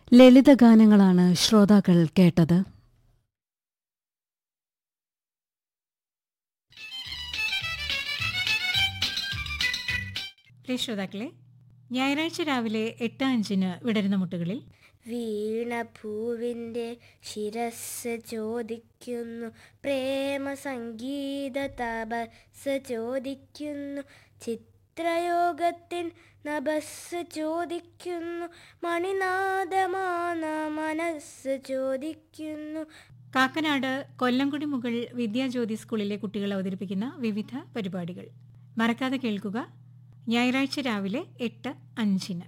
ലളിതഗാനങ്ങളാണ് ശ്രോതാക്കൾ കേട്ടത് പ്രിയ ശ്രോതാക്കളെ ഞായറാഴ്ച രാവിലെ എട്ട് അഞ്ചിന് വിടരുന്ന മുട്ടുകളിൽ വീണഭൂവിൻ്റെ ശിരസ് ചോദിക്കുന്നു പ്രേമ സംഗീത തപസ് ചോദിക്കുന്നു ചിത്രയോഗത്തിൻ നഭസ് ചോദിക്കുന്നു മണിനാദമാന മനസ്സ് ചോദിക്കുന്നു കാക്കനാട് കൊല്ലംകുടി മുകൾ വിദ്യാജ്യോതി സ്കൂളിലെ കുട്ടികൾ അവതരിപ്പിക്കുന്ന വിവിധ പരിപാടികൾ മറക്കാതെ കേൾക്കുക ഞായറാഴ്ച രാവിലെ എട്ട് അഞ്ചിന്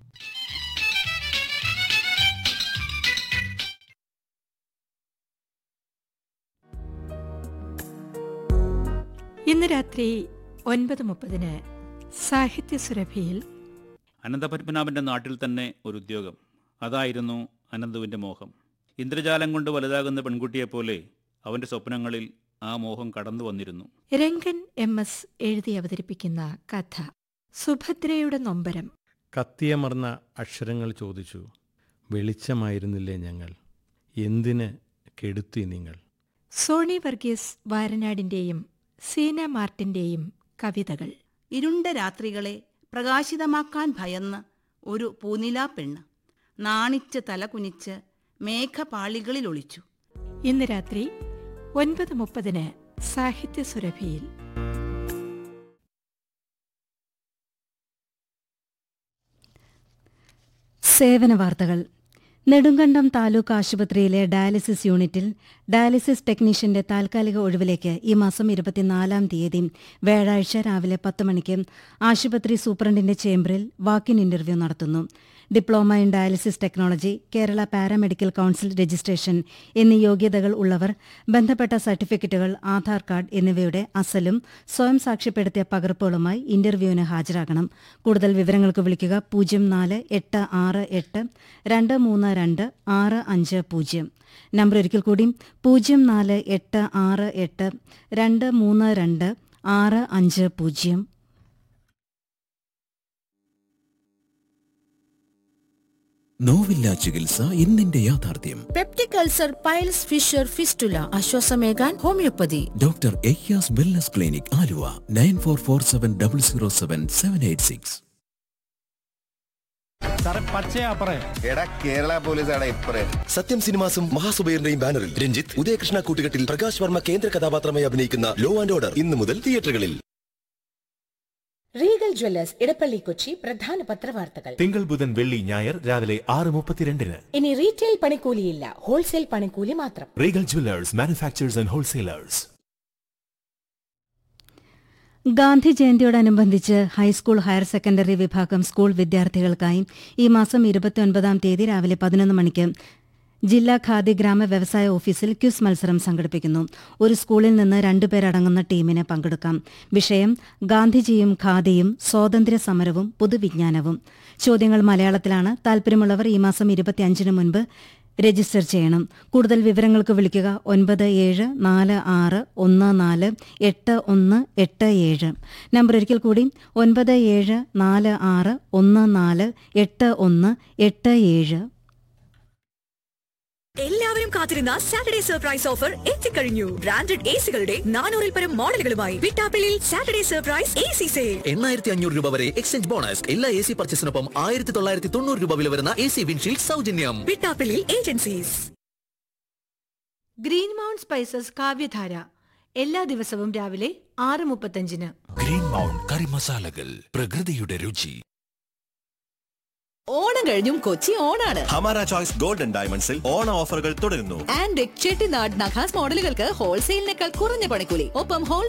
ഇന്ന് രാത്രി ഒൻപത് മുപ്പതിന് സാഹിത്യ സുരഭിയിൽ അനന്തപത്മനാഭന്റെ നാട്ടിൽ തന്നെ ഒരു ഉദ്യോഗം അതായിരുന്നു അനന്തുവിന്റെ മോഹം ഇന്ദ്രജാലം കൊണ്ട് വലുതാകുന്ന പെൺകുട്ടിയെപ്പോലെ അവന്റെ സ്വപ്നങ്ങളിൽ ആ മോഹം കടന്നു വന്നിരുന്നു രംഗൻ എം എസ് എഴുതി അവതരിപ്പിക്കുന്ന കഥ സുഭദ്രയുടെ നൊമ്പരം കത്തിയമർന്ന അക്ഷരങ്ങൾ ചോദിച്ചു വെളിച്ചമായിരുന്നില്ലേ ഞങ്ങൾ എന്തിന് കെടുത്തി നിങ്ങൾ സോണി വർഗീസ് വാരനാടിന്റെയും സീന മാർട്ടിന്റെയും കവിതകൾ ഇരുണ്ട രാത്രികളെ പ്രകാശിതമാക്കാൻ ഭയന്ന് ഒരു പൂനിലാ പെണ്ണ് നാണിച്ച് തലകുനിച്ച് മേഘപാളികളിൽ ഒളിച്ചു ഇന്ന് രാത്രി ഒൻപത് മുപ്പതിന് സാഹിത്യ സുരഭിയിൽ സേവന വാർത്തകൾ നെടുങ്കണ്ടം താലൂക്ക് ആശുപത്രിയിലെ ഡയാലിസിസ് യൂണിറ്റിൽ ഡയാലിസിസ് ടെക്നീഷ്യന്റെ താൽക്കാലിക ഒഴിവിലേക്ക് ഈ മാസം ഇരുപത്തിനാലാം തീയതി വ്യാഴാഴ്ച രാവിലെ പത്ത് മണിക്ക് ആശുപത്രി സൂപ്രണ്ടിന്റെ ചേംബറിൽ വാക്കിൻ ഇന്റർവ്യൂ നടത്തുന്നു diploma in dialysis technology Kerala paramedical council registration എന്നീ യോഗ്യതകൾ ഉള്ളവർ ബന്ധപ്പെട്ട സർട്ടിഫിക്കറ്റുകൾ ആധാർ കാർഡ് എന്നിവയുടെ അസലും സ്വയം സാക്ഷ്യപ്പെടുത്തിയ പകർപ്പുകളുമായി ഇന്റർവ്യൂവിന് ഹാജരാകണം കൂടുതൽ വിവരങ്ങൾക്ക് വിളിക്കുക പൂജ്യം നാല് എട്ട് ആറ് എട്ട് രണ്ട് മൂന്ന് രണ്ട് ആറ് അഞ്ച് പൂജ്യം നമ്പർ ഒരിക്കൽ കൂടി പൂജ്യം നാല് എട്ട് ആറ് എട്ട് രണ്ട് മൂന്ന് രണ്ട് ആറ് അഞ്ച് പൂജ്യം നോവില്ല ചികിത്സ ഇന്നിന്റെ യാഥാർത്ഥ്യം peptic ulcer piles fissure fistula ആശ്വാസമേകാൻ ഹോമിയോപ്പതി ഡോക്ടർ എയ്യാസ് wellness clinic Aluva nine four four seven double zero seven seven eight six എടാ കേരള പോലീസാണ് ഇപ്പറേ സത്യം സിനിമാസും മഹാസുബൈറിന്റെയും ബാനറിൽ രഞ്ജിത്ത് ഉദയകൃഷ്ണ കൂട്ടുകെട്ടിൽ പ്രകാശ് വർമ്മ കേന്ദ്ര കഥാപാത്രമായി അഭിനയിക്കുന്ന ലോ ആൻഡ് ഓർഡർ ഇന്നു മുതൽ തിയേറ്ററുകളിൽ റീഗൽ ജ്വല്ലേഴ്സ് ഇടപ്പള്ളി കൊച്ചി പ്രധാന പത്രവാർത്തകൾ തിങ്കൾ ബുധൻ വെള്ളി ഞായർ രാവിലെ ആറ് മുപ്പത്തിരണ്ടിന് ഇനി റീറ്റെയിൽ പണിക്കൂലിയില്ല ഹോൾസെയിൽ പണിക്കൂലി മാത്രം Regal jewellers manufacturers and wholesalers Gandhi ജയന്തിയോടനുബന്ധിച്ച് ഹൈസ്കൂൾ ഹയർ സെക്കൻഡറി വിഭാഗം സ്കൂൾ വിദ്യാർത്ഥികൾക്കായി ഈ മാസം ഇരുപത്തിയൊൻപതാം തീയതി രാവിലെ പതിനൊന്ന് മണിക്ക് ജില്ലാ ഖാദി ഗ്രാമ വ്യവസായ ഓഫീസിൽ ക്യൂസ് മത്സരം സംഘടിപ്പിക്കുന്നു ഒരു സ്കൂളിൽ നിന്ന് രണ്ടുപേരടങ്ങുന്ന ടീമിന് പങ്കെടുക്കാം വിഷയം ഗാന്ധിജിയും ഖാദിയും സ്വാതന്ത്ര്യ സമരവും പൊതുവിജ്ഞാനവും ചോദ്യങ്ങൾ മലയാളത്തിലാണ് താൽപര്യമുള്ളവർ ഈ മാസം ഇരുപത്തിയഞ്ചിന് മുൻപ് രജിസ്റ്റർ ചെയ്യണം കൂടുതൽ വിവരങ്ങൾക്ക് വിളിക്കുക ഒൻപത് ഏഴ് നാല് ആറ് ഒന്ന് നാല് എട്ട് ഒന്ന് എട്ട് ഏഴ് നമ്പർ ഒരിക്കൽ കൂടി ഒൻപത് ഏഴ് നാല് ആറ് ഒന്ന് നാല് എട്ട് ഒന്ന് എട്ട് ഏഴ് എല്ലാവരും കാത്തിരുന്ന സാറ്റർഡേ സർപ്രൈസ് ഓഫർ എത്തിക്കഴിഞ്ഞു ബ്രാൻഡഡ് എ സികളുടെ നാനൂറിൽ പരം മോഡലുകളുമായി വിട്ടാപ്പിളിൽ Saturday surprise A C sale എണ്ണായിരത്തി അഞ്ഞൂറ് രൂപ വരെ എക്സ്ചേഞ്ച് ബോണസ് എല്ലാ എ സി പർച്ചേസിനൊപ്പം ആയിരത്തി തൊള്ളായിരത്തി തൊണ്ണൂറ് രൂപ വില വരുന്ന എ സി വിൻഷീൽഡ് സൗജന്യം വിട്ടാപ്പിളിൽ agencies green mount spices Kavyadhara എല്ലാ ദിവസവും രാവിലെ ആറ് മുപ്പത്തഞ്ചിന് ഗ്രീൻ മൗണ്ട് കറി മസാലകൾ പ്രകൃതിയുടെ രുചി ഓണം കഴിഞ്ഞും കൊച്ചി ഓണാണ് ഹമാര ചോയ്സ് ഗോൾഡൻ ഡയമണ്ട്സിൽ ഓണ ഓഫറുകൾ തുടരുന്നു ആൻഡ് ചെട്ടിനാട് നഖാസ് മോഡലുകൾക്ക് ഹോൾസെയിലിനേക്കാൾ കുറഞ്ഞ പണിക്കൂലി ഒപ്പം ഹോൾ